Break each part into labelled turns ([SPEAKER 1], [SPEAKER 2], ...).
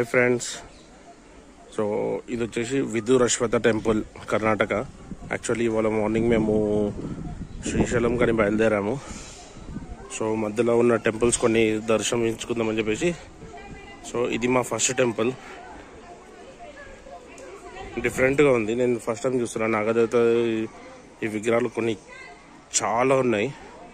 [SPEAKER 1] friends so ఇది వచ్చేసి Vidurashwatha temple Karnataka actually ఇవాళ మార్నింగ్ మేము శ్రీశైలం కానీ బయలుదేరాము సో మధ్యలో ఉన్న టెంపుల్స్ కొన్ని దర్శించుకుందామని చెప్పేసి సో ఇది మా ఫస్ట్ టెంపుల్ డిఫరెంట్గా ఉంది నేను ఫస్ట్ టైం చూస్తున్నాను నాగదేవత ఈ విగ్రహాలు కొన్ని చాలా ఉన్నాయి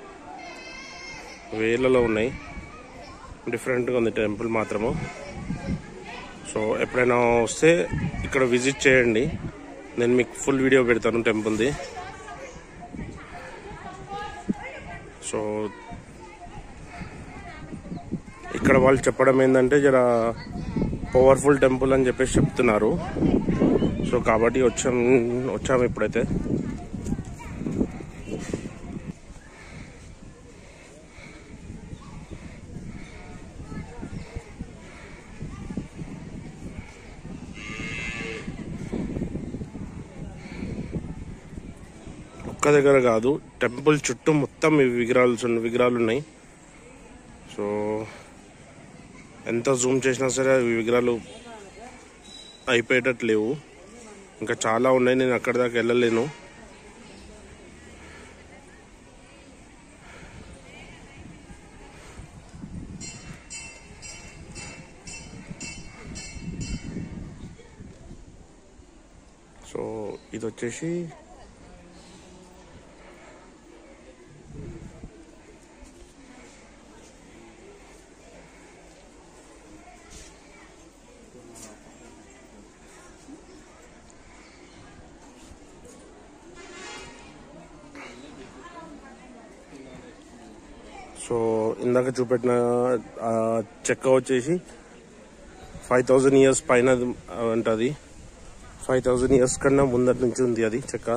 [SPEAKER 1] వేలలో ఉన్నాయి డిఫరెంట్గా ఉంది టెంపుల్ మాత్రము సో ఎప్పుడైనా వస్తే ఇక్కడ విజిట్ చేయండి నేను మీకు ఫుల్ వీడియో పెడతాను టెంపుల్ది సో ఇక్కడ వాళ్ళు చెప్పడం ఏంటంటే జర పవర్ఫుల్ టెంపుల్ అని చెప్పేసి చెప్తున్నారు సో కాబట్టి వచ్చాం వచ్చాము ఇప్పుడైతే ఒక్క దగ్గర కాదు టెంపుల్ చుట్టూ మొత్తం ఈ విగ్రహాలు ఉన్న- విగ్రహాలు ఉన్నాయి సో ఎంత జూమ్ చేసినా సరే ఈ విగ్రహాలు అయిపోయేటట్టు లేవు ఇంకా చాలా ఉన్నాయి నేను అక్కడి దాకా వెళ్ళలేను సో ఇది వచ్చేసి సో ఇందాక చూపెట్టిన ఆ చెక్క వచ్చేసి ఫైవ్ థౌజండ్ ఇయర్స్ పైన ఉంటుంది ఫైవ్ థౌజండ్ ఇయర్స్ కన్నా ముందటి నుంచి ఉంది అది చెక్క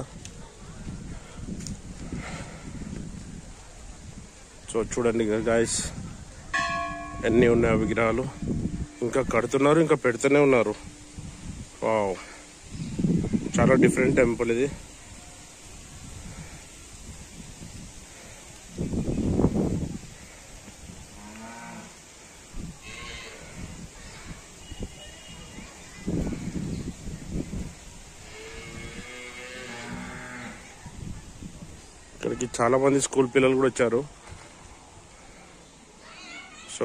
[SPEAKER 1] సో చూడండి గాయస్ ఎన్ని ఉన్నాయి ఆ విగ్రహాలు ఇంకా కడుతున్నారు ఇంకా పెడుతూనే ఉన్నారు వావ్ చాలా డిఫరెంట్ టెంపుల్ ఇది ఇక్కడికి చాలా మంది స్కూల్ పిల్లలు కూడా వచ్చారు సో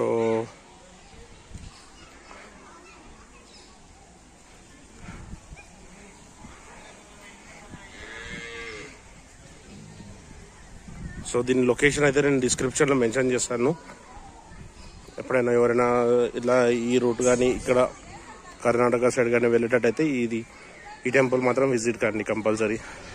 [SPEAKER 1] సో దీని లొకేషన్ అయితే నేను డిస్క్రిప్షన్లో మెన్షన్ చేస్తాను ఎప్పుడైనా ఎవరైనా ఇలా ఈ రూట్ కానీ ఇక్కడ కర్ణాటక సైడ్ కానీ వెళ్ళేటట్టయితే ఇది ఈ టెంపుల్ మాత్రం విజిట్ కండి కంపల్సరీ